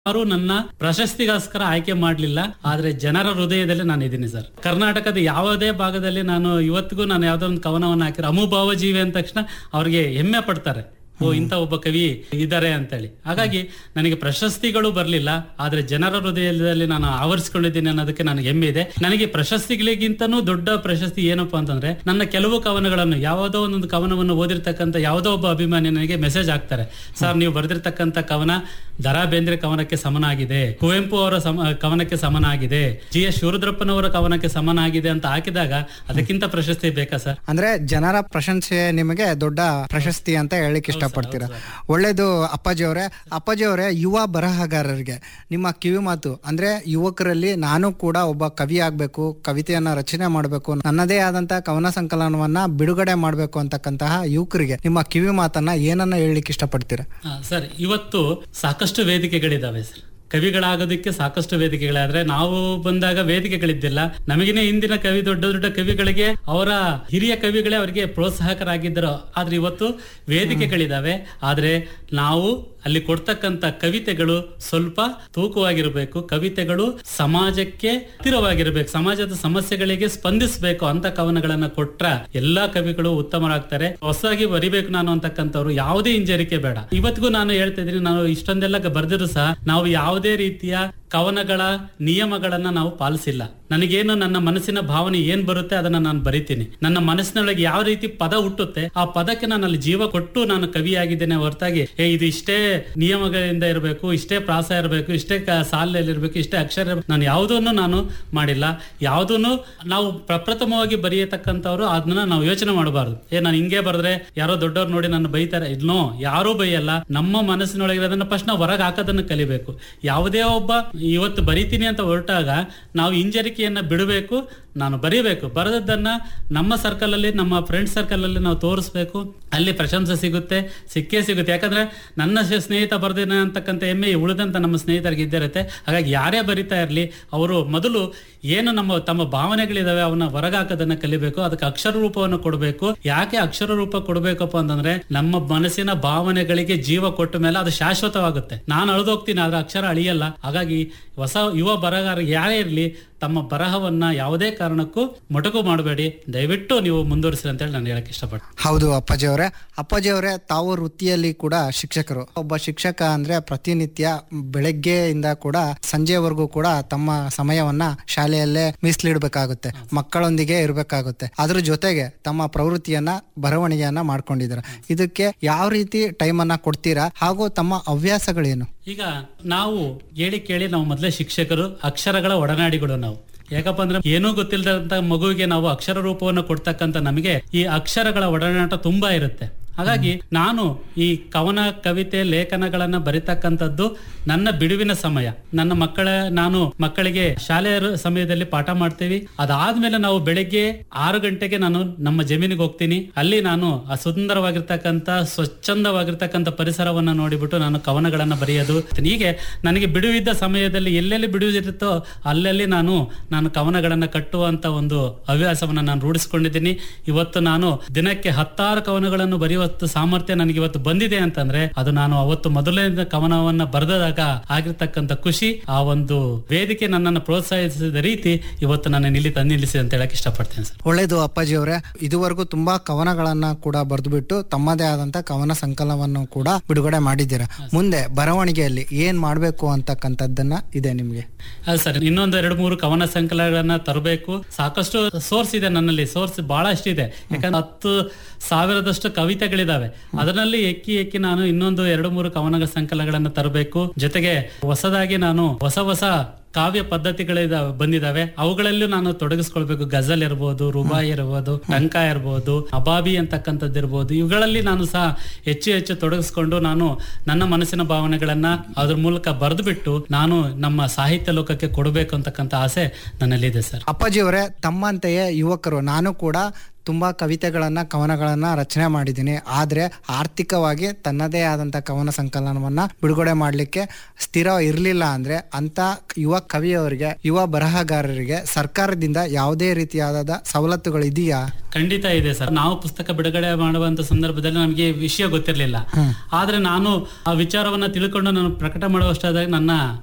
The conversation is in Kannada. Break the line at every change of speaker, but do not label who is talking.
ಯಾರು ನನ್ನ ಪ್ರಶಸ್ತಿಗೋಸ್ಕರ ಆಯ್ಕೆ ಮಾಡ್ಲಿಲ್ಲ ಆದ್ರೆ ಜನರ ಹೃದಯದಲ್ಲಿ ನಾನು ಇದ್ದೀನಿ ಸರ್ ಕರ್ನಾಟಕದ ಯಾವುದೇ ಭಾಗದಲ್ಲಿ ನಾನು ಇವತ್ತಿಗೂ ನಾನು ಯಾವ್ದೋ ಒಂದು ಕವನವನ್ನು ಹಾಕಿರೋ ಅಮುಭಾವ ಜೀವಿ ಅಂದ ತಕ್ಷಣ ಅವ್ರಿಗೆ ಹೆಮ್ಮೆ ಪಡ್ತಾರೆ ಓ ಇಂಥ ಒಬ್ಬ ಕವಿ ಇದ್ದಾರೆ ಅಂತೇಳಿ ಹಾಗಾಗಿ ನನಗೆ ಪ್ರಶಸ್ತಿಗಳು ಬರಲಿಲ್ಲ ಆದ್ರೆ ಜನರ ಹೃದಯದಲ್ಲಿ ನಾನು ಆವರಿಸಿಕೊಂಡಿದ್ದೀನಿ ಅನ್ನೋದಕ್ಕೆ ನನಗೆ ಹೆಮ್ಮೆ ಇದೆ ನನಗೆ ಪ್ರಶಸ್ತಿಗಳಿಗಿಂತನೂ ದೊಡ್ಡ ಪ್ರಶಸ್ತಿ ಏನಪ್ಪಾ ಅಂತಂದ್ರೆ ನನ್ನ ಕೆಲವು ಕವನಗಳನ್ನು ಯಾವುದೋ ಒಂದೊಂದು ಕವನವನ್ನು ಓದಿರ್ತಕ್ಕಂಥ ಯಾವುದೋ ಒಬ್ಬ ಅಭಿಮಾನಿ ನನಗೆ ಮೆಸೇಜ್ ಹಾಕ್ತಾರೆ ಸರ್ ನೀವು ಬರೆದಿರ್ತಕ್ಕಂಥ ಕವನ ದರಾ ಬೇಂದ್ರೆ ಕವನಕ್ಕೆ ಸಮನಾಗಿದೆ ಕುವೆಂಪು ಅವರ ಸಮ ಕವನಕ್ಕೆ ಸಮನಾಗಿದೆ ಜಿ ಎಸ್ ಶಿವರುದ್ರಪ್ಪನವರ ಕವನಕ್ಕೆ ಸಮನಾಗಿದೆ ಅಂತ ಹಾಕಿದಾಗ ಅದಕ್ಕಿಂತ ಪ್ರಶಸ್ತಿ ಬೇಕಾ ಸರ್
ಅಂದ್ರೆ ಜನರ ಪ್ರಶಂಸೆ ನಿಮಗೆ ದೊಡ್ಡ ಪ್ರಶಸ್ತಿ ಅಂತ ಹೇಳಿಕ್ ಇಷ್ಟಪಡ್ತೀರಾ ಒಳ್ಳೇದು ಅಪ್ಪಾಜಿ ಅವರೇ ಅಪ್ಪಾಜಿ ಅವರೇ ಯುವ ಬರಹಗಾರರಿಗೆ ನಿಮ್ಮ ಕಿವಿ ಮಾತು ಅಂದ್ರೆ ಯುವಕರಲ್ಲಿ ನಾನು ಕೂಡ ಒಬ್ಬ ಕವಿ ಆಗ್ಬೇಕು ಕವಿತೆಯನ್ನ ರಚನೆ ಮಾಡಬೇಕು ನನ್ನದೇ ಆದಂತಹ ಕವನ ಸಂಕಲನವನ್ನ ಬಿಡುಗಡೆ ಮಾಡಬೇಕು ಅಂತಕ್ಕಂತಹ ಯುವಕರಿಗೆ ನಿಮ್ಮ ಕಿವಿ ಮಾತನ್ನ ಏನನ್ನ ಹೇಳಲಿಕ್ಕೆ ಇಷ್ಟಪಡ್ತೀರಾ
ಆ, ಸರ್ ಇವತ್ತು ಸಾಕಷ್ಟು ವೇದಿಕೆಗಳಿದಾವೆ ಸರ್ ಕವಿಗಳಾಗೋದಕ್ಕೆ ಸಾಕಷ್ಟು ವೇದಿಕೆಗಳಾದ್ರೆ ನಾವು ಬಂದಾಗ ವೇದಿಕೆಗಳಿದ್ದಿಲ್ಲ ನಮಗಿನೇ ಹಿಂದಿನ ಕವಿ ದೊಡ್ಡ ದೊಡ್ಡ ಕವಿಗಳಿಗೆ ಅವರ ಹಿರಿಯ ಕವಿಗಳೇ ಅವರಿಗೆ ಪ್ರೋತ್ಸಾಹಕರಾಗಿದ್ದರು ಆದ್ರೆ ಇವತ್ತು ವೇದಿಕೆಗಳಿದಾವೆ ಆದ್ರೆ ನಾವು ಅಲ್ಲಿ ಕೊಡ್ತಕ್ಕಂತ ಕವಿತೆಗಳು ಸ್ವಲ್ಪ ತೂಕವಾಗಿರಬೇಕು ಕವಿತೆಗಳು ಸಮಾಜಕ್ಕೆ ಹತ್ತಿರವಾಗಿರ್ಬೇಕು ಸಮಾಜದ ಸಮಸ್ಯೆಗಳಿಗೆ ಸ್ಪಂದಿಸಬೇಕು ಅಂತ ಕವನಗಳನ್ನ ಕೊಟ್ರ ಎಲ್ಲಾ ಕವಿಗಳು ಉತ್ತಮರಾಗ್ತಾರೆ ಹೊಸದಾಗಿ ಬರಿಬೇಕು ನಾನು ಅಂತಕ್ಕಂಥವ್ರು ಯಾವುದೇ ಹಿಂಜರಿಕೆ ಬೇಡ ಇವತ್ತಿಗೂ ನಾನು ಹೇಳ್ತಾ ಇದ್ದೀನಿ ನಾನು ಇಷ್ಟೊಂದೆಲ್ಲ ಬರ್ದಿದ್ರು ಸಹ ನಾವು ಯಾವುದೇ ರೀತಿಯ ಕವನಗಳ ನಿಯಮಗಳನ್ನ ನಾವು ಪಾಲಿಸಿಲ್ಲ ನನಗೇನು ನನ್ನ ಮನಸ್ಸಿನ ಭಾವನೆ ಏನ್ ಬರುತ್ತೆ ಅದನ್ನ ನಾನು ಬರಿತೀನಿ ನನ್ನ ಮನಸ್ಸಿನೊಳಗೆ ಯಾವ ರೀತಿ ಪದ ಹುಟ್ಟುತ್ತೆ ಆ ಪದಕ್ಕೆ ನಾನು ಅಲ್ಲಿ ಜೀವ ಕೊಟ್ಟು ನಾನು ಕವಿಯಾಗಿದ್ದೇನೆ ಹೊರತಾಗಿ ಏ ಇದು ಇಷ್ಟೇ ನಿಯಮಗಳಿಂದ ಇರಬೇಕು ಇಷ್ಟೇ ಪ್ರಾಸ ಇರಬೇಕು ಇಷ್ಟೇ ಕ- ಸಾಲಲ್ಲಿ ಇರಬೇಕು ಇಷ್ಟೇ ಅಕ್ಷರ ಇರ್ಬೇಕು. ನಾನು ಯಾವುದನ್ನು ನಾನು ಮಾಡಿಲ್ಲ ಯಾವುದನ್ನು ನಾವು ಪ್ರಪ್ರಥಮವಾಗಿ ಬರೆಯತಕ್ಕಂಥವ್ರು ಅದನ್ನ ನಾವು ಯೋಚನೆ ಮಾಡಬಾರ್ದು ಏ ನಾನು ಹಿಂಗೆ ಬರೆದ್ರೆ ಯಾರೋ ದೊಡ್ಡವ್ರು ನೋಡಿ ನನ್ನ ಬೈತಾರೆ ಇದ್ನೋ ಯಾರೂ ಬೈಯಲ್ಲ ನಮ್ಮ ಮನಸ್ಸಿನೊಳಗಿರೋದನ್ನ ಫಸ್ಟ್ ನಾವು ಹೊರಗೆ ಹಾಕೋದನ್ನ ಕಲಿಬೇಕು ಯಾವುದೇ ಒಬ್ಬ ಇವತ್ತು ಬರಿತೀನಿ ಅಂತ ಹೊರಟಾಗ ನಾವು ಹಿಂಜರಿಕೆಯನ್ನ ಬಿಡಬೇಕು ನಾನು ಬರೀಬೇಕು ಬರೆದದ್ದನ್ನ ನಮ್ಮ ಸರ್ಕಲ್ ಅಲ್ಲಿ ನಮ್ಮ ಫ್ರೆಂಡ್ ಸರ್ಕಲ್ ಅಲ್ಲಿ ನಾವು ತೋರಿಸ್ಬೇಕು ಅಲ್ಲಿ ಪ್ರಶಂಸೆ ಸಿಗುತ್ತೆ ಸಿಕ್ಕೇ ಸಿಗುತ್ತೆ ಯಾಕಂದ್ರೆ ನನ್ನ ಶ- ಸ್ನೇಹಿತ ಬರ್ದಿನ ಅಂತಕ್ಕಂಥ ಹೆಮ್ಮೆ ಉಳಿದಂತ ನಮ್ಮ ಸ್ನೇಹಿತರಿಗೆ ಇದ್ದೇ ಇರುತ್ತೆ ಹಾಗಾಗಿ ಯಾರೇ ಬರಿತಾ ಇರಲಿ ಅವರು ಮೊದಲು ಏನು ನಮ್ಮ ತಮ್ಮ ಭಾವನೆಗಳಿದಾವೆ ಅವನ್ನ ಹೊರಗಾಕೋದನ್ನ ಕಲಿಬೇಕು ಅದಕ್ಕೆ ಅಕ್ಷರ ರೂಪವನ್ನು ಕೊಡಬೇಕು ಯಾಕೆ ಅಕ್ಷರ ರೂಪ ಕೊಡಬೇಕಪ್ಪ ಅಂತಂದ್ರೆ ನಮ್ಮ ಮನಸ್ಸಿನ ಭಾವನೆಗಳಿಗೆ ಜೀವ ಕೊಟ್ಟ ಮೇಲೆ ಅದು ಶಾಶ್ವತವಾಗುತ್ತೆ ನಾನು ಅಳ್ದೋಗ್ತೀನಿ ಆದ್ರೆ ಅಕ್ಷರ ಅಳಿಯಲ್ಲ ಹಾಗಾಗಿ ಹೊಸ ಯುವ ಬರಹಗಾರ ಯಾರೇ ಇರಲಿ ತಮ್ಮ ಬರಹವನ್ನ ಯಾವುದೇ ಕಾರಣಕ್ಕೂ ಮೊಟಕು ಮಾಡಬೇಡಿ ದಯವಿಟ್ಟು ನೀವು ಮುಂದುವರಿಸಿ ಅಂತೇಳಿ ನಾನು ಹೇಳಕ್ ಇಷ್ಟಪಡ್ತೀನಿ
ಹೌದು ಅಪ್ಪಾಜಿ ಅವರೇ ಅಪ್ಪಾಜಿ ಅವರೇ ತಾವು ವೃತ್ತಿಯಲ್ಲಿ ಕೂಡ ಶಿಕ್ಷಕರು ಒಬ್ಬ ಶಿಕ್ಷಕ ಅಂದ್ರೆ ಪ್ರತಿನಿತ್ಯ ಬೆಳಗ್ಗೆಯಿಂದ ಕೂಡ ಸಂಜೆವರೆಗೂ ಕೂಡ ತಮ್ಮ ಸಮಯವನ್ನ ಶಾಲೆಯಲ್ಲೇ ಮೀಸಲಿಡ್ಬೇಕಾಗುತ್ತೆ ಮಕ್ಕಳೊಂದಿಗೆ ಇರಬೇಕಾಗುತ್ತೆ ಅದ್ರ ಜೊತೆಗೆ ತಮ್ಮ ಪ್ರವೃತ್ತಿಯನ್ನ ಬರವಣಿಗೆಯನ್ನ ಮಾಡ್ಕೊಂಡಿದ್ದೀರಾ ಇದಕ್ಕೆ ಯಾವ ರೀತಿ ಟೈಮ್ ಅನ್ನ ಕೊಡ್ತೀರಾ ಹಾಗೂ ತಮ್ಮ ಹವ್ಯಾಸಗಳೇನು
ಈಗ ನಾವು ಹೇಳಿ ಕೇಳಿ ನಾವು ಮೊದಲೇ ಶಿಕ್ಷಕರು ಅಕ್ಷರಗಳ ಒಡನಾಡಿಗಳು ನಾವು ಯಾಕಪ್ಪ ಅಂದ್ರೆ ಏನೂ ಗೊತ್ತಿಲ್ಲದಂತ ಮಗುವಿಗೆ ನಾವು ಅಕ್ಷರ ರೂಪವನ್ನು ಕೊಡ್ತಕ್ಕಂತ ನಮಗೆ ಈ ಅಕ್ಷರಗಳ ಒಡನಾಟ ತುಂಬಾ ಇರುತ್ತೆ ಹಾಗಾಗಿ ನಾನು ಈ ಕವನ ಕವಿತೆ ಲೇಖನಗಳನ್ನ ಬರಿತಕ್ಕಂಥದ್ದು ನನ್ನ ಬಿಡುವಿನ ಸಮಯ ನನ್ನ ಮಕ್ಕಳ ನಾನು ಮಕ್ಕಳಿಗೆ ಶಾಲೆಯ ರು- ಸಮಯದಲ್ಲಿ ಪಾಠ ಮಾಡ್ತೀವಿ ಅದಾದ್ಮೇಲೆ ನಾವು ಬೆಳಿಗ್ಗೆ ಆರು ಗಂಟೆಗೆ ನಾನು ನಮ್ಮ ಜಮೀನಿಗೆ ಹೋಗ್ತೀನಿ ಅಲ್ಲಿ ನಾನು ಆ ಸುಂದರವಾಗಿರ್ತಕ್ಕಂಥ ಸ್ವಚ್ಛಂದವಾಗಿರ್ತಕ್ಕಂಥ ಪರಿಸರವನ್ನ ನೋಡಿಬಿಟ್ಟು ನಾನು ಕವನಗಳನ್ನ ಬರೆಯೋದು ಹೀಗೆ ನನಗೆ ಬಿಡುವಿದ್ದ ಸಮಯದಲ್ಲಿ ಎಲ್ಲೆಲ್ಲಿ ಬಿಡುವಿರುತ್ತೋ ಅಲ್ಲಲ್ಲಿ ನಾನು ನಾನು ಕವನಗಳನ್ನ ಕಟ್ಟುವಂತ ಒಂದು ಹವ್ಯಾಸವನ್ನ ನಾನು ರೂಢಿಸಿಕೊಂಡಿದ್ದೀನಿ ಇವತ್ತು ನಾನು ದಿನಕ್ಕೆ ಹತ್ತಾರು ಕವನಗಳನ್ನು ಬರೆಯುವಷ್ಟು ಸಾಮರ್ಥ್ಯ ನನಗೆ ಇವತ್ತು ಬಂದಿದೆ ಅಂತಂದ್ರೆ ಅದು ನಾನು ಅವತ್ತು ಮೊದಲನೇ ಕವನವನ್ನ ಬರೆದಾಗ ಆಗಿರ್ತಕ್ಕಂಥ ಖುಷಿ ಆ ಒಂದು ವೇದಿಕೆ ನನ್ನನ್ನು ಪ್ರೋತ್ಸಾಹಿಸಿದ ರೀತಿ ಇವತ್ತು ನನ್ನ ಇಲ್ಲಿ ತಂದು ನಿಲ್ಲಿಸಿ ಅಂತ ಹೇಳಕ್ ಇಷ್ಟಪಡ್ತೇನೆ ಸರ್
ಒಳ್ಳೇದು ಅಪ್ಪಾಜಿ ಅವರೇ ಇದುವರೆಗೂ ತುಂಬಾ ಕವನಗಳನ್ನ ಕೂಡ ಬರೆದುಬಿಟ್ಟು ತಮ್ಮದೇ ಆದಂತ ಕವನ ಸಂಕಲನವನ್ನು ಕೂಡ ಬಿಡುಗಡೆ ಮಾಡಿದ್ದೀರಾ ಮುಂದೆ ಬರವಣಿಗೆಯಲ್ಲಿ ಏನ್ ಮಾಡ್ಬೇಕು ಅಂತಕ್ಕಂಥದ್ದನ್ನ ಇದೆ ನಿಮ್ಗೆ
ಅದು ಸರ್ ಇನ್ನೊಂದು ಎರಡು ಮೂರು ಕವನ ಸಂಕಲನಗಳನ್ನ ತರಬೇಕು ಸಾಕಷ್ಟು ಸೋರ್ಸ್ ಇದೆ ನನ್ನಲ್ಲಿ ಸೋರ್ಸ್ ಬಹಳಷ್ಟು ಇದೆ ಯಾಕಂದ್ರೆ ಹತ್ತು ಸಾವಿರದಷ್ಟು ಕವಿತೆಗಳಿದಾವೆ ಅದರಲ್ಲಿ ಎಕ್ಕಿ ಎಕ್ಕಿ ನಾನು ಇನ್ನೊಂದು ಎರಡು ಮೂರು ಕವನ ಸಂಕಲನಗಳನ್ನ ತರಬೇಕು ಜೊತೆಗೆ ಹೊಸದಾಗಿ ನಾನು ಹೊಸ ಹೊಸ ಕಾವ್ಯ ಪದ್ಧತಿಗಳಿದ ಬಂದಿದಾವೆ ಅವುಗಳಲ್ಲೂ ನಾನು ತೊಡಗಿಸ್ಕೊಳ್ಬೇಕು ಗಜಲ್ ಇರ್ಬೋದು ರುಬಾಯಿ ಇರ್ಬೋದು ಟಂಕ ಇರ್ಬೋದು ಅಬಾಬಿ ಅಂತಕ್ಕಂಥದ್ದು ಇರ್ಬೋದು ಇವುಗಳಲ್ಲಿ ನಾನು ಸಹ ಹೆಚ್ಚು ಹೆಚ್ಚು ತೊಡಗಿಸ್ಕೊಂಡು ನಾನು ನನ್ನ ಮನಸ್ಸಿನ ಭಾವನೆಗಳನ್ನ ಅದ್ರ ಮೂಲಕ ಬರೆದು ಬಿಟ್ಟು ನಾನು ನಮ್ಮ ಸಾಹಿತ್ಯ ಲೋಕಕ್ಕೆ ಕೊಡಬೇಕು ಅಂತಕ್ಕಂಥ ಆಸೆ ನನ್ನಲ್ಲಿದೆ ಸರ್
ಅಪ್ಪಾಜಿ ಅವರೇ ತಮ್ಮಂತೆಯೇ ಯುವಕರು ನಾನು ಕೂಡ ತುಂಬಾ ಕವಿತೆಗಳನ್ನ ಕವನಗಳನ್ನ ರಚನೆ ಮಾಡಿದ್ದೀನಿ ಆದ್ರೆ ಆರ್ಥಿಕವಾಗಿ ತನ್ನದೇ ಆದಂತ ಕವನ ಸಂಕಲನವನ್ನ ಬಿಡುಗಡೆ ಮಾಡ್ಲಿಕ್ಕೆ ಸ್ಥಿರ ಇರಲಿಲ್ಲ ಅಂದ್ರೆ ಅಂತ ಯುವ ಕವಿಯವರಿಗೆ ಯುವ ಬರಹಗಾರರಿಗೆ ಸರ್ಕಾರದಿಂದ ಯಾವುದೇ ರೀತಿಯಾದ ಸವಲತ್ತುಗಳು ಇದೆಯಾ
ಖಂಡಿತ ಇದೆ ಸರ್ ನಾವು ಪುಸ್ತಕ ಬಿಡುಗಡೆ ಮಾಡುವಂತ ಸಂದರ್ಭದಲ್ಲಿ ನಮಗೆ ವಿಷಯ ಗೊತ್ತಿರಲಿಲ್ಲ ಆದ್ರೆ ನಾನು ಆ ವಿಚಾರವನ್ನ ತಿಳ್ಕೊಂಡು ನಾನು ಪ್ರಕಟ ಮಾಡುವಷ್ಟಾದಾಗ ನನ್ನ